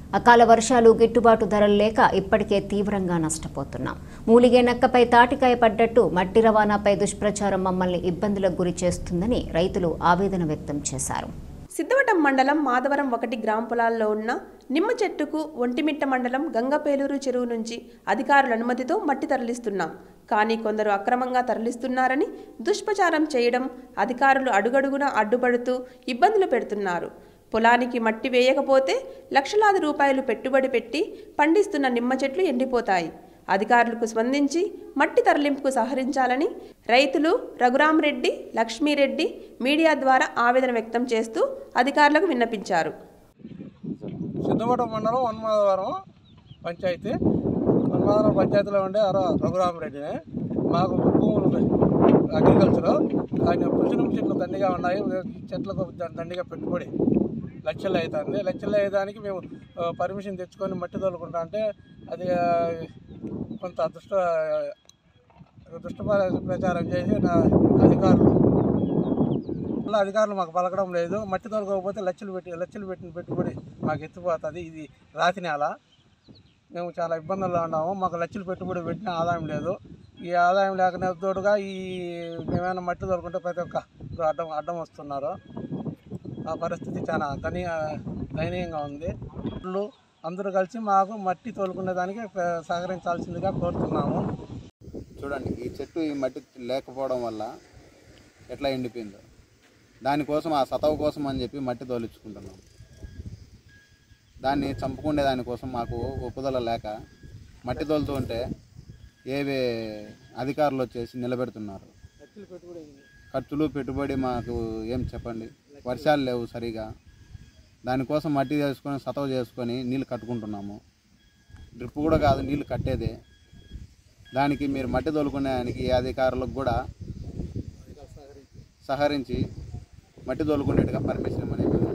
అకాల వర్షాలు గిట్టుబాటు ధరలు లేక ఇప్పటికే తీవ్రంగా నష్టపోతున్నాం మూలిగే నక్కపై తాటికాయ పడ్డట్టు మట్టి రవాణాపై దుష్ప్రచారం మమ్మల్ని ఇబ్బందులకు గురి చేస్తుందని రైతులు ఆవేదన వ్యక్తం చేశారు సిద్ధవటం మండలం మాధవరం ఒకటి గ్రామ పొలాల్లో ఉన్న నిమ్మ చెట్టుకు ఒంటిమిట్ట మండలం గంగపేలూరు చెరువు నుంచి అధికారుల అనుమతితో మట్టి తరలిస్తున్నాం కానీ కొందరు అక్రమంగా తరలిస్తున్నారని దుష్ప్రచారం చేయడం అధికారులు అడుగడుగున అడ్డుపడుతూ ఇబ్బందులు పెడుతున్నారు పొలానికి మట్టి వేయకపోతే లక్షలాది రూపాయలు పెట్టుబడి పెట్టి పండిస్తున్న నిమ్మ చెట్లు ఎండిపోతాయి అధికారులకు స్పందించి మట్టి తరలింపుకు సహకరించాలని రైతులు రఘురామరెడ్డి లక్ష్మీరెడ్డి మీడియా ద్వారా ఆవేదన వ్యక్తం చేస్తూ అధికారులకు విన్నపించారు సిద్ధవటం మండలం వన్మాధవరం పంచాయతీ వన్మాధవరం పంచాయతీలో ఉండే అర- రఘురామరెడ్డిని మాకు భూములు ఉన్నాయి అగ్రికల్చర్ ఆయన పులిసిన చెట్లు దండిగా ఉన్నాయి ఈ చెట్లకు ద- దండిగా పెట్టుబడి లక్షలు అవుతుంది లక్షలు అయ్యేదానికి మేము ఆ, పర్మిషన్ తెచ్చుకొని మట్టి తోలుకుంటా అంటే అది ఆ, కొంత దుష్ట దుష్ట ప్రచారం చేసి నా అధికారులు మళ్ళీ అధికారులు మాకు పలకడం లేదు మట్టి తోలుకోకపోతే లక్షలు పెట్టి లక్షలు పెట్టిన పెట్టుబడి మాకు ఎత్తిపోతుంది ఇది రాతి నేల మేము చాలా ఇబ్బందుల్లో ఉన్నాము మాకు లక్షలు పెట్టుబడి పెట్టిన ఆదాయం లేదు ఈ ఆదాయం లేకనే తోడుగా ఈ మేమైనా మట్టి తోలుకుంటే ప్రతి ఒక్క అడ్డం అడ్డం వస్తున్నారు ఆ పరిస్థితి చాలా దనీయ దయనీయంగా ఉంది వాళ్ళు అందరూ కలిసి మాకు మట్టి తోలుకునే దానికి ప్ర- సహకరించాల్సిందిగా కోరుతున్నాము చూడండి ఈ చెట్టు ఈ మట్టి లేకపోవడం వల్ల ఎట్లా ఎండిపోయిందో దానికోసం ఆ సతవ కోసం అని చెప్పి మట్టి తోలించుకుంటున్నాం దాన్ని చంపుకునే దానికోసం మాకు ఒప్పుదల లేక మట్టి తోలుతూ ఉంటే ఏవే అధికారులు వచ్చేసి నిలబెడుతున్నారు ఖర్చులు పెట్టుబడి మాకు ఏం చెప్పండి వర్షాలు లేవు సరిగా దానికోసం మట్టి చేసుకొని సతవ చేసుకొని నీళ్ళు కట్టుకుంటున్నాము డ్రిప్ కూడా కాదు నీళ్ళు కట్టేదే దానికి మీరు మట్టి తోలుకునేదానికి ఏ అధికారులకు కూడా సహకరించి మట్టి తోలుకునేట్టుగా పర్మిషన్ అనేది